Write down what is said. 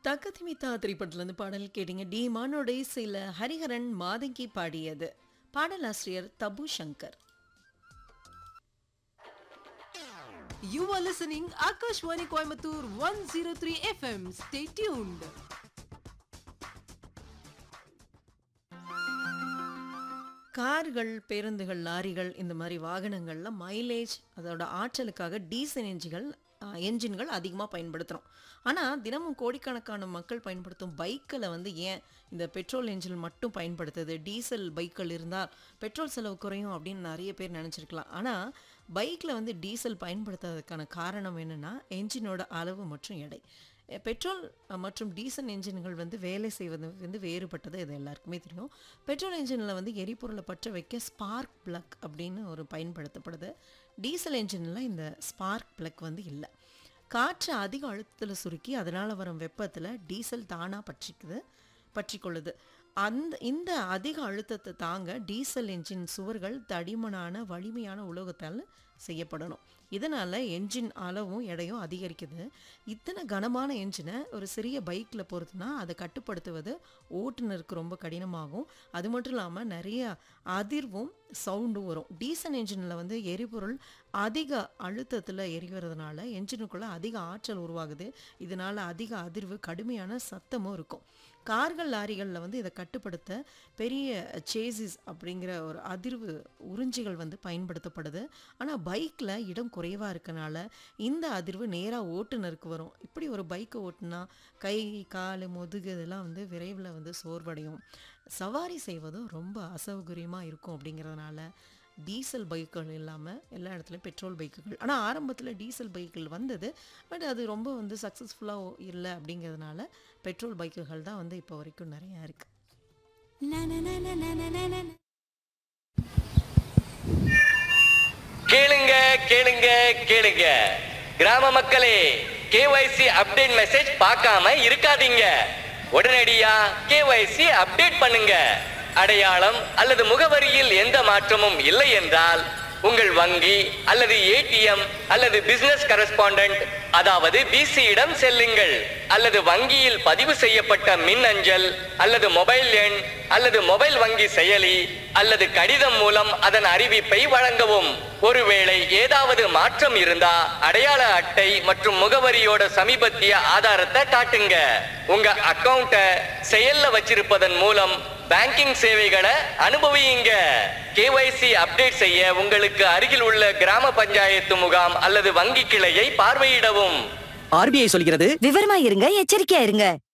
தக்கதிமித்தா திரைப்படத்துலேருந்து பாடல் கேட்டீங்க டி மானோட இசையில் ஹரிஹரன் மாதங்கி பாடியது பாடலாசிரியர் தபு Shankar You are listening Akashwani Coimbatore 103 FM. Stay tuned. கார்கள் பேருந்துகள் லாரிகள் இந்த மாதிரி வாகனங்கள்ல மைலேஜ் அதோட ஆற்றலுக்காக டீசல் என்ஜின்கள் என்ஜின்கள் அதிகமாக பயன்படுத்துகிறோம் ஆனால் தினமும் கோடிக்கணக்கான மக்கள் பயன்படுத்தும் பைக்கில் வந்து ஏன் இந்த பெட்ரோல் என்ஜின் மட்டும் பயன்படுத்துது டீசல் பைக்கள் இருந்தால் பெட்ரோல் செலவு குறையும் அப்படின்னு நிறைய பேர் நினச்சிருக்கலாம் ஆனால் பைக்கில் வந்து டீசல் பயன்படுத்தாததுக்கான காரணம் என்னென்னா என்ஜினோட அளவு மற்றும் எடை அஹ் பெட்ரோல் அஹ், மற்றும் டீசல் என்ஜின்கள் வந்து வேலை செய்வது வந்து வேறுபட்டது இது எல்லாருக்குமே தெரியும் பெட்ரோல் என்ஜினில் வந்து எரிபொருளை பற்ற வைக்க ஸ்பார்க் பிளக் அப்படின்னு ஒரு பயன்படுத்தப்படுது டீசல் என்ஜினில் இந்த ஸ்பார்க் பிளக் வந்து இல்லை காற்று அதிக அழுத்தத்தில் சுருக்கி அதனால் வரும் வெப்பத்தில் டீசல் தானாக பற்றிக்குது பற்றிக்கொள்ளுது அந்த இந்த அதிக அழுத்தத்தை தாங்க டீசல் என்ஜின் சுவர்கள் தடிமனான வலிமையான உலோகத்தால் செய்யப்படணும் இதனால் என்ஜின் அளவும் எடையும் அதிகரிக்குது இத்தனை கனமான என்ஜினை ஒரு சிறிய பைக்கில் பொறுத்துனா அதை கட்டுப்படுத்துவது ஓட்டுநருக்கு ரொம்ப கடினமாகும் அது மட்டும் இல்லாமல் நிறைய அதிர்வும் சவுண்டும் வரும் டீசல் என்ஜினில் வந்து எரிபொருள் அதிக அழுத்தத்தில் எரிவறதுனால என்ஜினுக்குள்ளே அதிக ஆற்றல் உருவாகுது இதனால் அதிக அதிர்வு கடுமையான சத்தமும் இருக்கும் கார்கள் லாரிகளில் வந்து இதை கட்டுப்படுத்த பெரிய சேசிஸ் அப்படிங்கிற ஒரு அதிர்வு உறிஞ்சிகள் வந்து பயன்படுத்தப்படுது ஆனால் பைக்கில் இடம் குறைவாக இருக்கனால இந்த அதிர்வு நேராக ஓட்டுநருக்கு வரும் இப்படி ஒரு பைக்கை ஓட்டுனா கை கால் முதுகு இதெல்லாம் வந்து விரைவில் வந்து சோர்வடையும் சவாரி செய்வதும் ரொம்ப அசௌகரியமாக இருக்கும் அப்படிங்கிறதுனால டீசல் பைக்குகள் இல்லாமல் எல்லா இடத்துலையும் பெட்ரோல் பைக்குகள் ஆனால் ஆரம்பத்தில் டீசல் பைக்குகள் வந்தது பட் அது ரொம்ப வந்து சக்ஸஸ்ஃபுல்லாக இல்லை அப்படிங்கிறதுனால பெட்ரோல் பைக்குகள் தான் வந்து இப்போ வரைக்கும் நிறையா இருக்குது கேளுங்க கேளுங்க கேளுங்க கிராம மக்களே கேஒய்சி அப்டேட் மெசேஜ் பார்க்காம இருக்காதீங்க உடனடியா கேஒய்சி அப்டேட் பண்ணுங்க அடையாளம் அல்லது முகவரியில் எந்த மாற்றமும் இல்லை என்றால் உங்கள் வங்கி அல்லது ஏடிஎம் அல்லது பிசினஸ் கரஸ்பாண்டன்ட் அதாவது பிசியிடம் செல்லுங்கள் அல்லது வங்கியில் பதிவு செய்யப்பட்ட மின் அஞ்சல் அல்லது மொபைல் எண் அல்லது மொபைல் வங்கி செயலி அல்லது கடிதம் மூலம் அதன் அறிவிப்பை வழங்கவும் ஒருவேளை ஏதாவது மாற்றம் இருந்தா அடையாள அட்டை மற்றும் முகவரியோட சமீபத்திய ஆதாரத்தை காட்டுங்க உங்க அக்கவுண்ட செயல்ல வச்சிருப்பதன் மூலம் பேங்கிங் சேவைகளை அனுபவியுங்க கேஒய்சி அப்டேட் செய்ய உங்களுக்கு அருகில் உள்ள கிராம பஞ்சாயத்து முகாம் அல்லது வங்கி கிளையை பார்வையிடவும் ஆர்பிஐ சொல்கிறது விவரமா இருங்க எச்சரிக்கையா இருங்க